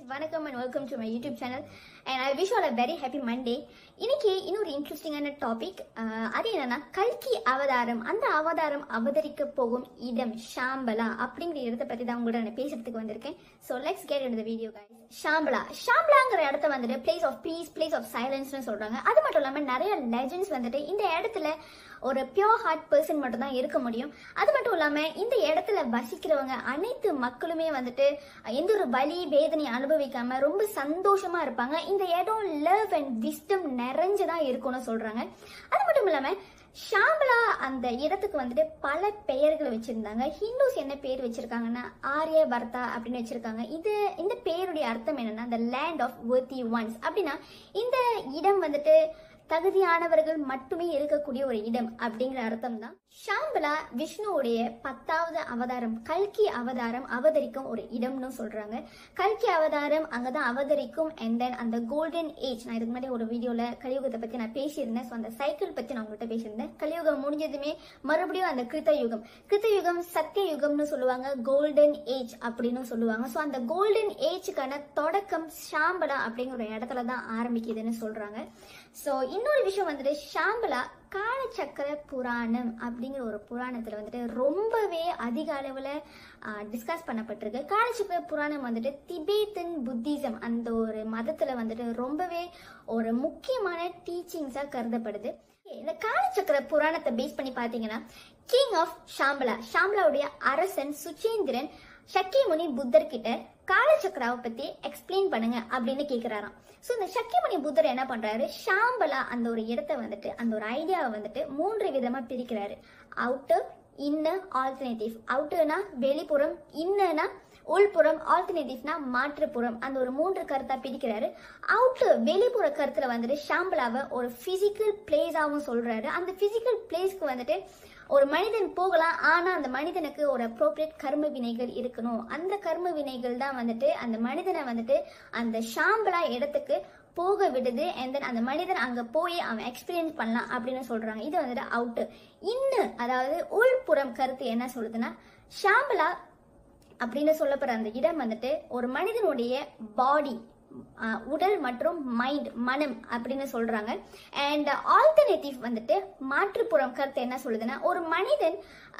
வணக்கம் and welcome to my YouTube channel and I wish all a very happy Monday இன்னைக்கு இன்னொரு இன்ட்ரெஸ்டிங்கான topic அது என்னன்னா கல்கி அவதாரம் அந்த அவதாரம் அவதரிக்க போகும் இடம் ஷாம்பலா அப்படிங்கிற இடத்தை பத்தி தான் உங்களோட நான் பேசுறதுக்கு வந்திருக்கேன் ஸோ லெட்ஸ் கெட் இந்த வீடியோ guys ஷாம்பலா ஷாம்பலாங்கிற இடத்த வந்துட்டு place of peace place of சைலன்ஸ்னு சொல்றாங்க அது மட்டும் இல்லாம நிறைய லெஜண்ட்ஸ் வந்துட்டு இந்த இடத்துல ஒரு பியோர் ஹார்ட் பர்சன் மட்டும் தான் இருக்க முடியும் அது மட்டும் இல்லாம இந்த இடத்துல வசிக்கிறவங்க அனைத்து மக்களுமே வந்துட்டு எந்த ஒரு வலி வேதனை அனுபவிக்காம ரொம்ப சந்தோஷமா இருப்பாங்க இந்த இடம் லவ் அண்ட் விஸ்டம் நிறைஞ்சதா இருக்கும்னு சொல்றாங்க அது மட்டும் இல்லாம ஷாம்பலா அந்த இடத்துக்கு வந்துட்டு பல பெயர்கள் வச்சிருந்தாங்க ஹிந்துஸ் என்ன பேர் வச்சிருக்காங்கன்னா ஆரிய பர்தா அப்படின்னு வச்சிருக்காங்க இது இந்த பேருடைய அர்த்தம் என்னன்னா the land of worthy ones அப்படின்னா இந்த இடம் வந்துட்டு தகுதியானவர்கள் மட்டுமே இருக்கக்கூடிய ஒரு இடம் அப்படிங்கிற அர்த்தம் தான் ஷாம்பலா விஷ்ணுவுடைய பத்தாவது அவதாரம் கல்கி அவதாரம் அவதரிக்கும் ஒரு இடம்னு சொல்றாங்க கல்கி அவதாரம் அங்கதான் அவதரிக்கும் அண்ட் தென் அந்த கோல்டன் ஏஜ் நான் இதுக்கு முன்னாடி ஒரு வீடியோல கலியுகத்தை பத்தி நான் பேசியிருந்தேன் ஸோ அந்த சைக்கிள் பத்தி நான் உங்கள்கிட்ட பேசியிருந்தேன் கலியுகம் முடிஞ்சதுமே மறுபடியும் அந்த கிருத்த யுகம் கிருத்த யுகம் சத்திய யுகம்னு சொல்லுவாங்க கோல்டன் ஏஜ் அப்படின்னு சொல்லுவாங்க ஸோ அந்த கோல்டன் ஏஜுக்கான தொடக்கம் ஷாம்பலா அப்படிங்கிற ஒரு இடத்துல தான் ஆரம்பிக்குதுன்னு சொல்றாங்க ஸோ இன்னொரு விஷயம் வந்துட்டு ஷாம்பலா காலச்சக்கர புராணம் அப்படிங்கிற ஒரு புராணத்தில் வந்துட்டு ரொம்பவே அதிக அளவில் டிஸ்கஸ் பண்ணப்பட்டிருக்கு காலச்சக்கர புராணம் வந்துட்டு திபேத்தன் புத்திசம் அந்த ஒரு மதத்தில் வந்துட்டு ரொம்பவே ஒரு முக்கியமான டீச்சிங்ஸாக கருதப்படுது இந்த காலச்சக்கர புராணத்தை பேஸ் பண்ணி பார்த்தீங்கன்னா கிங் ஆஃப் ஷாம்பலா ஷாம்பலாவுடைய அரசன் சுச்சேந்திரன் சக்கியமுனி புத்தர் கிட்ட காலச்சக்கராவை பத்தி எக்ஸ்பிளைன் பண்ணுங்க அப்படின்னு கேக்குறாராம் ஸோ இந்த சக்கியமுனி புத்தர் என்ன பண்றாரு ஷாம்பலா அந்த ஒரு இடத்த வந்துட்டு அந்த ஒரு ஐடியாவை வந்துட்டு மூன்று விதமா பிரிக்கிறாரு அவுட்டர் இன்னர் ஆல்டர்னேட்டிவ் அவுட்டர்னா வெளிப்புறம் இன்னர்னா உள்புறம் ஆல்டர்னேட்டிவ்னா மாற்றுப்புறம் அந்த ஒரு மூன்று கருத்தா பிரிக்கிறாரு அவுட்டர் வெளிப்புற கருத்துல வந்துட்டு ஷாம்பலாவை ஒரு பிசிக்கல் பிளேஸாகவும் சொல்றாரு அந்த பிசிக்கல் பிளேஸ்க்கு வந்துட்டு ஒரு மனிதன் போகலாம் ஆனா அந்த மனிதனுக்கு ஒரு அப்ரோப்ரியேட் கர்ம வினைகள் இருக்கணும் அந்த கர்ம வினைகள் தான் வந்துட்டு அந்த மனிதனை வந்துட்டு அந்த ஷாம்பலா இடத்துக்கு போக விடுது அண்ட் தென் அந்த மனிதன் அங்க போய் அவன் எக்ஸ்பீரியன்ஸ் பண்ணலாம் அப்படின்னு சொல்றாங்க இது வந்துட்டு அவுட்டு இன்னும் அதாவது உள்புறம் கருத்து என்ன சொல்லுதுன்னா ஷாம்பலா அப்படின்னு சொல்லப்படுற அந்த இடம் வந்துட்டு ஒரு மனிதனுடைய பாடி உடல் மற்றும் மைண்ட் மனம் அப்படின்னு சொல்றாங்க அண்ட் ஆல்டர்னேட்டிவ் வந்துட்டு மாற்றுப்புறம் கருத்து என்ன சொல்லுதுன்னா ஒரு மனிதன்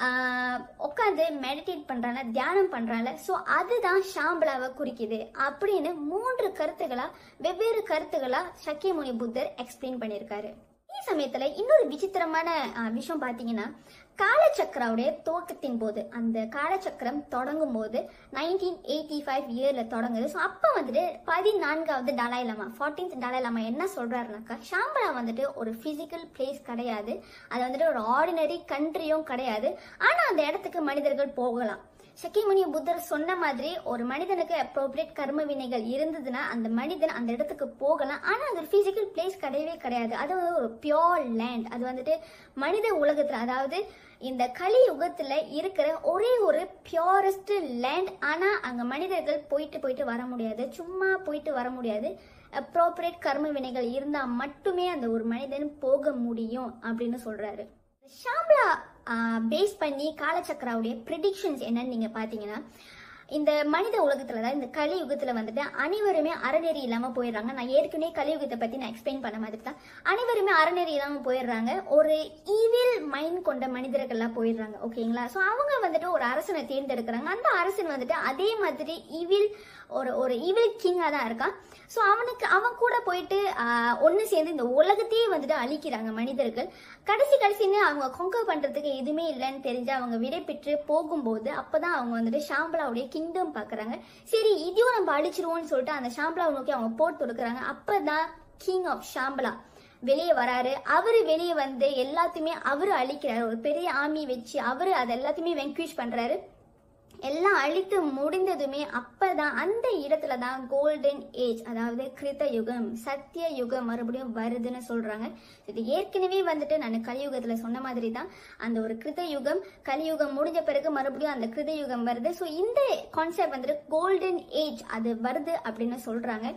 உட்காந்து மெடிடேட் பண்றாங்க தியானம் பண்றாங்க ஸோ அதுதான் ஷாம்பலாவை குறிக்குது அப்படின்னு மூன்று கருத்துகளா வெவ்வேறு கருத்துகளா சக்கியமுனி புத்தர் எக்ஸ்பிளைன் பண்ணியிருக்காரு அதே சமயத்துல இன்னொரு விசித்திரமான அஹ், விஷயம் பாத்தீங்கன்னா காலச்சக்கராவுடைய துவக்கத்தின் போது அந்த காலச்சக்கரம் தொடங்கும் போது நைன்டீன் எயிட்டி ஃபைவ் இயர்ல தொடங்குது ஸோ அப்போ வந்துட்டு பதினான்காவது டலாய் லாமா ஃபார்டீன்த் டலாய் லாமா என்ன சொல்றாருனாக்கா ஷாம்பலா வந்துட்டு ஒரு பிசிக்கல் பிளேஸ் கிடையாது அது வந்துட்டு ஒரு ஆர்டினரி கண்ட்ரியும் கிடையாது ஆனா அந்த இடத்துக்கு மனிதர்கள் போகலாம் சக்கிமுனி புத்தர் சொன்ன மாதிரி ஒரு மனிதனுக்கு அப்ரோப்ரியேட் கர்ம வினைகள் இருந்ததுன்னா அந்த மனிதன் அந்த இடத்துக்கு போகலாம் ஆனா அது ஒரு பிசிக்கல் பிளேஸ் கிடையவே கிடையாது அது வந்து ஒரு பியோர் லேண்ட் அது வந்துட்டு மனித உலகத்துல அதாவது இந்த கலி யுகத்துல இருக்கிற ஒரே ஒரு பியோரஸ்ட் லேண்ட் ஆனா அங்க மனிதர்கள் போயிட்டு போயிட்டு வர முடியாது சும்மா போயிட்டு வர முடியாது அப்ரோப்ரியேட் கர்ம வினைகள் இருந்தா மட்டுமே அந்த ஒரு மனிதன் போக முடியும் அப்படின்னு சொல்றாரு ஷாம்லா பேஸ் பண்ணி காலச்சக்கராவுடைய ப்ரிடிக்ஷன்ஸ் என்னன்னு நீங்க பாத்தீங்கன்னா இந்த மனித உலகத்துல தான் இந்த கலியுகத்துல வந்துட்டு அனைவருமே அறநெறி இல்லாம போயிடுறாங்க நான் ஏற்கனவே கலியுகத்தை பத்தி நான் எக்ஸ்பிளைன் பண்ண மாதிரி தான் அனைவருமே அறநெறி இல்லாம போயிடுறாங்க ஒரு ஈவில் மைண்ட் கொண்ட மனிதர்கள்லாம் போயிடுறாங்க ஓகேங்களா ஸோ அவங்க வந்துட்டு ஒரு அரசனை தேர்ந்தெடுக்கிறாங்க அந்த அரசன் வந்துட்டு அதே மாதிரி ஈவில் ஒரு ஒரு ஈவில் கிங்காக தான் இருக்கான் ஸோ அவனுக்கு அவன் கூட போயிட்டு ஒன்று சேர்ந்து இந்த உலகத்தையே வந்துட்டு அழிக்கிறாங்க மனிதர்கள் கடைசி கடைசின்னு அவங்க கொங்க பண்றதுக்கு எதுவுமே இல்லைன்னு தெரிஞ்சு அவங்க விடை பெற்று போகும்போது அப்பதான் அவங்க வந்துட்டு ஷாம்பலாவுடைய கிங்டம் பாக்குறாங்க சரி இதையும் நம்ம அழிச்சிருவோம்னு சொல்லிட்டு அந்த ஷாம்பலாவை நோக்கி அவங்க போர் தொடுக்குறாங்க அப்பதான் கிங் ஆஃப் ஷாம்பலா வெளியே வராரு அவரு வெளியே வந்து எல்லாத்தையுமே அவரு அழிக்கிறாரு ஒரு பெரிய ஆர்மி வச்சு அவரு அதை எல்லாத்தையுமே வென்க்யூஷ் பண்றாரு எல்லாம் அழித்து முடிந்ததுமே அப்பதான் அந்த இடத்துல தான் கோல்டன் ஏஜ் அதாவது கிருத்த யுகம் சத்திய யுகம் மறுபடியும் வருதுன்னு சொல்றாங்க இது ஏற்கனவே வந்துட்டு நான் கலியுகத்துல சொன்ன மாதிரி தான் அந்த ஒரு கிருத யுகம் கலியுகம் முடிஞ்ச பிறகு மறுபடியும் அந்த கிருத யுகம் வருது ஸோ இந்த கான்செப்ட் வந்துட்டு கோல்டன் ஏஜ் அது வருது அப்படின்னு சொல்றாங்க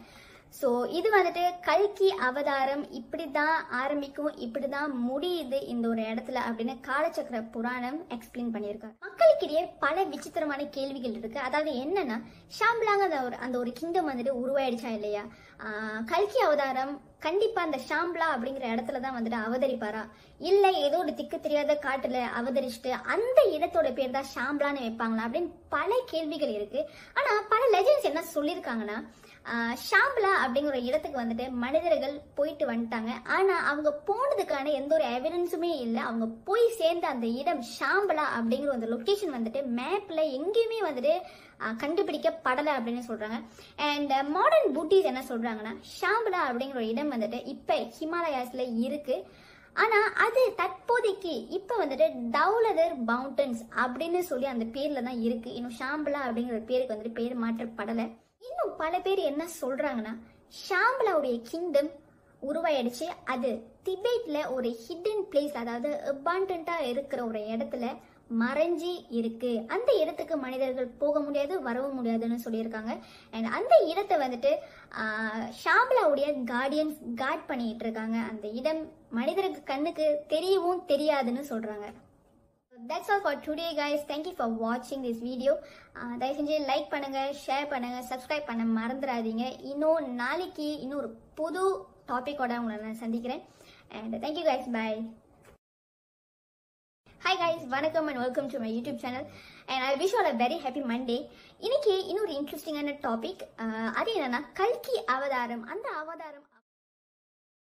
ஸோ இது வந்துட்டு கல்கி அவதாரம் இப்படி தான் ஆரம்பிக்கும் இப்படி தான் முடியுது இந்த ஒரு இடத்துல அப்படின்னு காலச்சக்கர புராணம் எக்ஸ்பிளைன் பண்ணியிருக்காங்க மக்களுக்கிடையே பல விசித்திரமான கேள்விகள் இருக்கு அதாவது என்னன்னா ஷாம்லாங்க அந்த ஒரு அந்த ஒரு கிங்டம் வந்துட்டு உருவாயிடுச்சா இல்லையா ஆஹ் கல்கி அவதாரம் கண்டிப்பா அந்த ஷாம்லா அப்படிங்கிற இடத்துல தான் வந்துட்டு அவதரிப்பாரா இல்ல ஏதோ ஒரு திக்கு தெரியாத காட்டுல அவதரிச்சுட்டு அந்த இடத்தோட பேர் தான் ஷாம்லான்னு வைப்பாங்களா அப்படின்னு பல கேள்விகள் இருக்கு ஆனா பல லெஜெண்ட்ஸ் என்ன சொல்லியிருக்காங்கன்னா ஆஹ் ஷாம்லா அப்படிங்கிற ஒரு இடத்துக்கு வந்துட்டு மனிதர்கள் போயிட்டு வந்துட்டாங்க ஆனா அவங்க போனதுக்கான எந்த ஒரு எவிடன்ஸுமே இல்லை அவங்க போய் சேர்ந்த அந்த இடம் ஷாம்பலா அப்படிங்கிற அந்த லொக்கேஷன் வந்துட்டு மேப்ல எங்கேயுமே வந்துட்டு ஆஹ் கண்டுபிடிக்கப்படலை அப்படின்னு சொல்றாங்க அண்ட் மாடர்ன் புட்டிஸ் என்ன சொல்றாங்கன்னா ஷாம்பலா அப்படிங்கிற ஒரு இடம் வந்துட்டு இப்ப ஹிமாலயாஸ்ல இருக்கு ஆனா அது தற்போதைக்கு இப்ப வந்துட்டு டவுலதர் மவுண்டன்ஸ் அப்படின்னு சொல்லி அந்த பேர்ல தான் இருக்கு இன்னும் ஷாம்பலா அப்படிங்கிற பேருக்கு வந்துட்டு பேர் மாற்றப்படலை இன்னும் பல பேர் என்ன சொல்றாங்கன்னா ஷாம்பலாவுடைய கிங்டம் உருவாயிடுச்சு அது திபெட்ல ஒரு ஹிடன் பிளேஸ் அதாவது அபாண்டண்டா இருக்கிற ஒரு இடத்துல மறைஞ்சி இருக்கு அந்த இடத்துக்கு மனிதர்கள் போக முடியாது வரவும் முடியாதுன்னு சொல்லியிருக்காங்க அண்ட் அந்த இடத்தை வந்துட்டு ஆஹ், ஷாம்லாவுடைய கார்டியன்ஸ் கார்ட் பண்ணிட்டு இருக்காங்க அந்த இடம் மனிதருக்கு கண்ணுக்கு தெரியவும் தெரியாதுன்னு சொல்றாங்க that's all for today guys thank you for வாட்சிங் திஸ் வீடியோ தயவு செஞ்சு லைக் பண்ணுங்க ஷேர் பண்ணுங்க சப்ஸ்கிரைப் பண்ண மறந்துடாதீங்க இன்னும் நாளைக்கு இன்னும் ஒரு புது டாபிக்கோட உங்களை நான் சந்திக்கிறேன் and thank you guys bye hi guys வணக்கம் and welcome to my YouTube channel and I wish all a very happy Monday இன்னைக்கு இன்னொரு இன்ட்ரெஸ்டிங்கான டாபிக் அது என்னன்னா கல்கி அவதாரம் அந்த அவதாரம்